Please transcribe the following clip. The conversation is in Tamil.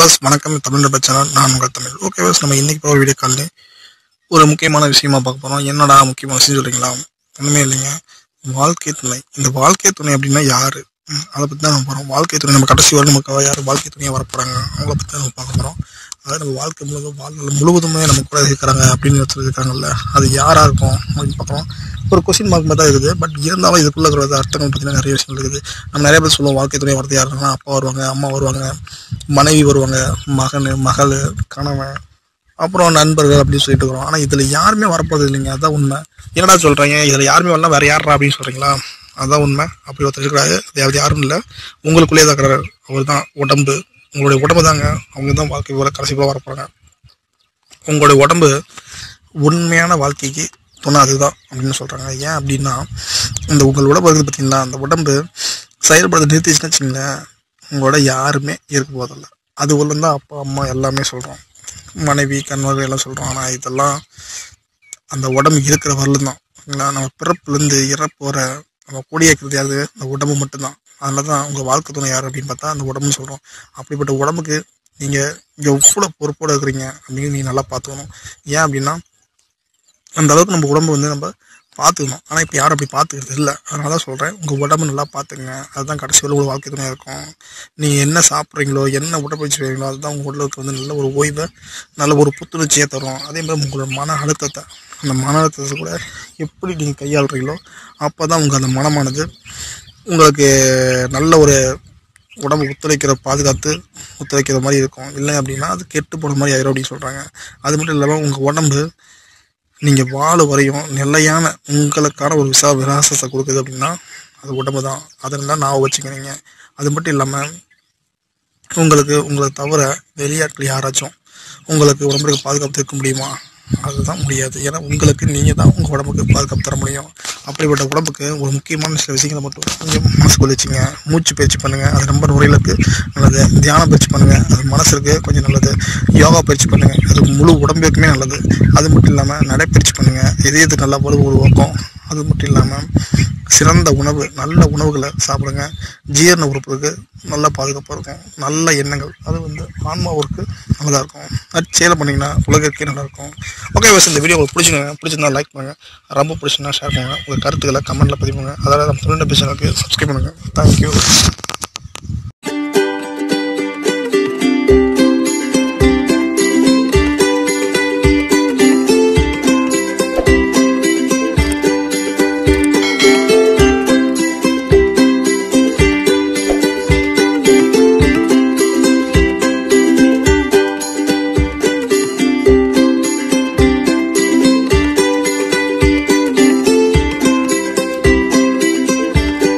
விவஸ் வணக்கம் தமிழ் நபர் சேனல் நான் உங்கள் தமிழ் ஓகே விவஸ் நம்ம இன்னைக்கு போகிற வீடியோ காலில் ஒரு முக்கியமான விஷயமா பார்க்க போகிறோம் என்னடா முக்கியமான விஷயம் சொல்கிறீங்களா ஒன்றுமே இல்லைங்க வாழ்க்கை துணை இந்த வாழ்க்கை துணை அப்படின்னா யாரு ம், அதை பற்றி தான் நம்ம போகிறோம் வாழ்க்கை துணை நம்ம கடைசி வரை நமக்கு யார் வாழ்க்கை துணையாக வரப்போகிறாங்க அவங்கள பற்றி தான் நம்ம பார்க்க போகிறோம் அதாவது நம்ம வாழ்க்கை முழுவதும் வாழ்நாள் முழுவதுமே நம்ம கூட இருக்கிறாங்க அப்படின்னு சொல்லியிருக்காங்கல்ல அது யாராக இருக்கும் அப்படின்னு பார்க்குறோம் ஒரு கொஸ்டின் மார்க் மாதிரி தான் இருக்குது பட் இருந்தாலும் இதுக்குள்ள இருக்கிற அர்த்தங்கள் பார்த்தீங்கன்னா நிறைய விஷயம் இருக்குது நம்ம நிறைய பேர் சொல்லுவோம் வாழ்க்கை துணை வரது யாருன்னா அப்பா வருவாங்க அம்மா வருவாங்க மனைவி வருவாங்க மகன் மகள் கணவன் அப்புறம் நண்பர்கள் அப்படின்னு சொல்லிட்டு இருக்கிறோம் ஆனால் இதில் யாருமே வரப்போறது இல்லைங்க அதான் உண்மை என்னடா சொல்கிறீங்க இதில் யாருமே வரலாம் வேற யாரா அப்படின்னு சொல்கிறீங்களா அதான் உண்மை அப்படி ஒருத்தர் இருக்கிறாரு அது யாரும் இல்லை உங்களுக்குள்ளே தான் இருக்கிறார் அவர் தான் உடம்பு உங்களுடைய உடம்பு தாங்க அவங்க தான் வாழ்க்கை போல கடைசி போல வரப்போகிறாங்க உங்களுடைய உடம்பு உண்மையான வாழ்க்கைக்கு துணை அதுதான் அப்படின்னு சொல்கிறாங்க ஏன் அப்படின்னா இந்த உங்கள் உடம்பு இருக்குது பார்த்தீங்களா அந்த உடம்பு செயல்படுறதை நிறுத்திச்சுன்னு வச்சுங்களேன் உங்களோட யாருமே இருக்க போதில்ல அது உள்ள தான் அப்பா அம்மா எல்லாமே சொல்கிறோம் மனைவி கணவர் எல்லாம் சொல்கிறோம் ஆனால் இதெல்லாம் அந்த உடம்பு இருக்கிற வரலும் தான் சரிங்களா நம்ம பிறப்புலேருந்து இறப்பு வர நம்ம கூடிய இருக்கிறது யாரு அந்த உடம்பு மட்டும்தான் அதனால தான் உங்கள் வாழ்க்கை துணை யார் அப்படின்னு பார்த்தா அந்த உடம்புன்னு சொல்கிறோம் அப்படிப்பட்ட உடம்புக்கு நீங்கள் எவ்வளோ பொறுப்போடு இருக்கிறீங்க அப்படின்னு நீங்கள் நல்லா பார்த்துக்கணும் ஏன் அப்படின்னா அந்த அளவுக்கு நம்ம உடம்பு வந்து நம்ம பார்த்துக்கணும் ஆனால் இப்போ யாரும் அப்படி பார்த்துக்கிறது இல்லை அதனால தான் சொல்கிறேன் உங்கள் உடம்பு நல்லா பார்த்துங்க அதுதான் கடைசி வரை உங்கள் வாழ்க்கை துணையாக இருக்கும் நீங்கள் என்ன சாப்பிட்றீங்களோ என்ன உடற்பயிற்சி செய்கிறீங்களோ அதுதான் உங்கள் உடலுக்கு வந்து நல்ல ஒரு ஓய்வை நல்ல ஒரு புத்துணர்ச்சியை தரும் அதே மாதிரி உங்களோட மன அழுத்தத்தை அந்த மன அழுத்தத்தை கூட எப்படி நீங்கள் கையாளுறீங்களோ அப்போ தான் உங்கள் அந்த மனமானது உங்களுக்கு நல்ல ஒரு உடம்பு ஒத்துழைக்கிற பாதுகாத்து ஒத்துழைக்கிற மாதிரி இருக்கும் இல்லை அப்படின்னா அது கெட்டு போன மாதிரி ஆயிரும் அப்படின்னு சொல்கிறாங்க அது மட்டும் இல்லாமல் உங்கள் உடம்பு நீங்கள் வாழ வரையும் நிலையான உங்களுக்கான ஒரு விசா விலாசத்தை கொடுக்குது அப்படின்னா அது உடம்பு தான் அதெல்லாம் நான் வச்சுக்கிறீங்க அது மட்டும் இல்லாமல் உங்களுக்கு உங்களை தவிர வெளியாட்கள் யாராச்சும் உங்களுக்கு உடம்புக்கு பாதுகாப்பு இருக்க முடியுமா அதுதான் முடியாது ஏன்னா உங்களுக்கு நீங்கள் தான் உங்கள் உடம்புக்கு பாதுகாப்பு தர முடியும் அப்படிப்பட்ட உடம்புக்கு ஒரு முக்கியமான சில விஷயங்களை மட்டும் கொஞ்சம் மனசுக்குள்ள வச்சுங்க மூச்சு பயிற்சி பண்ணுங்கள் அது ரொம்ப நுரையிலுக்கு நல்லது தியான பயிற்சி பண்ணுங்கள் அது மனசுக்கு கொஞ்சம் நல்லது யோகா பயிற்சி பண்ணுங்கள் அது முழு உடம்புக்குமே நல்லது அது மட்டும் இல்லாமல் நடைப்பயிற்சி பண்ணுங்கள் இதயத்துக்கு நல்லா வலு உருவாக்கும் அது மட்டும் இல்லாமல் சிறந்த உணவு நல்ல உணவுகளை சாப்பிடுங்க ஜீரண உறுப்புக்கு நல்ல பாதுகாப்பாக இருக்கும் நல்ல எண்ணங்கள் அது வந்து ஆன்மாவிற்கு நல்லதாக இருக்கும் அது சேலை பண்ணிங்கன்னா உலகிற்கே நல்லா இருக்கும் ஓகே பஸ் இந்த வீடியோ உங்களுக்கு பிடிச்சிருங்க பிடிச்சிருந்தா லைக் பண்ணுங்கள் ரொம்ப பிடிச்சிருந்தா ஷேர் பண்ணுங்கள் உங்கள் கருத்துக்களை கமெண்ட்டில் பதிவு பண்ணுங்கள் அதாவது நம்ம தொழில்நுட்ப சேனலுக்கு சப்ஸ்கிரைப் பண்ணுங்கள் தேங்க்யூ